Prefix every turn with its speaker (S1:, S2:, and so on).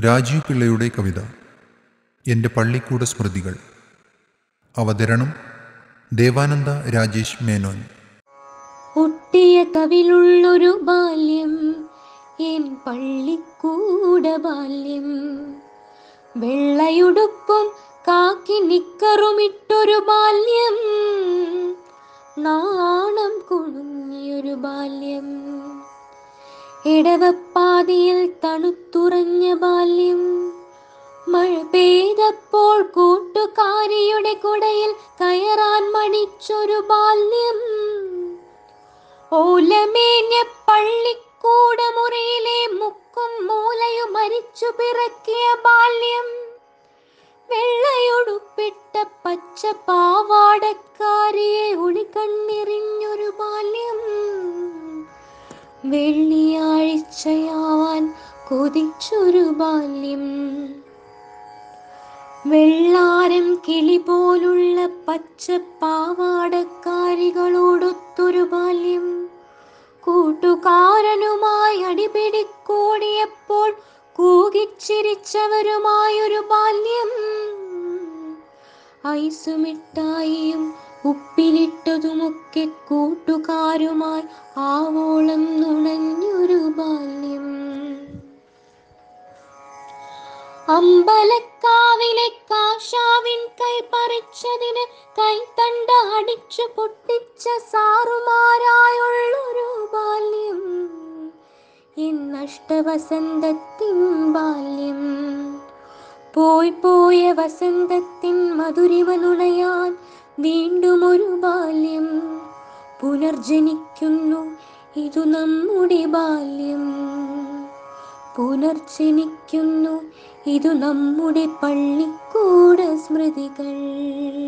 S1: രാജീവ് പിള്ളയുടെ കവിത എൻ്റെ പള്ളിക്കൂട സ്മൃതികൾ അവതരണം ദേവാനന്ദ രാജേഷ് മേനോൻ
S2: ഒട്ടിയ കവിലുള്ളൊരു ബാല്യം എൻ പള്ളിക്കൂട ബാല്യം വെള്ളയുടുപ്പും കാക്കി നിക്കറുമിട്ടൊരു ബാല്യം നാണം കുണുങ്ങിയൊരു ബാല്യം ഇടവപ്പാതിയിൽ തണുത്തുറഞ്ഞ ബാല്യം മഴ പെയ്തപ്പോൾ കൂട്ടുകാരിയുടെ കുടയിൽ കയറാൻ മണിച്ചൊരു ബാല്യം ഓലമേഞ്ഞ പള്ളിക്കൂടമുറിയിലെ മുക്കും മൂലയും മരിച്ചു പിറക്കിയ ബാല്യം വെള്ളയൊടുപ്പിട്ട പച്ച പാവാടക്കാരിയെ ഒളികണ്ണെറിഞ്ഞൊരു ബാല്യം വെള്ളിയാഴ്ചയാവാൻ കൊതിച്ചൊരു ബാല്യം വെള്ളാരം കിളി പോലുള്ള പച്ച പാവാടക്കാരികളോടൊത്തൊരു ബാല്യം കൂട്ടുകാരനുമായി അടിപിടിക്കൂടിയപ്പോൾ കൂകിച്ചിരിച്ചവരുമായൊരു ബാല്യം ഐസുമിഠായിയും ഉപ്പിലിട്ടതുമൊക്കെ കൂട്ടുകാരുമായി ആവോളം നുണഞ്ഞൊരു ബാല്യം അമ്പലക്കാവിലെ കാശാവിൻ കൈ പറിച്ചതിന് കൈത്തണ്ട അടിച്ചു പൊട്ടിച്ച സാറുമാരായുള്ളൊരു ബാല്യം ഇന്നഷ്ടവസന്തത്തിൻ ബാല്യം പോയി പോയ വസന്തത്തിൻ മധുരിമ നുണയാൻ വീണ്ടും ഒരു ബാല്യം പുനർജനിക്കുന്നു ഇതു നമ്മുടെ ബാല്യം പുനർജനിക്കുന്നു ഇതു നമ്മുടെ പള്ളിക്കൂട സ്മൃതികൾ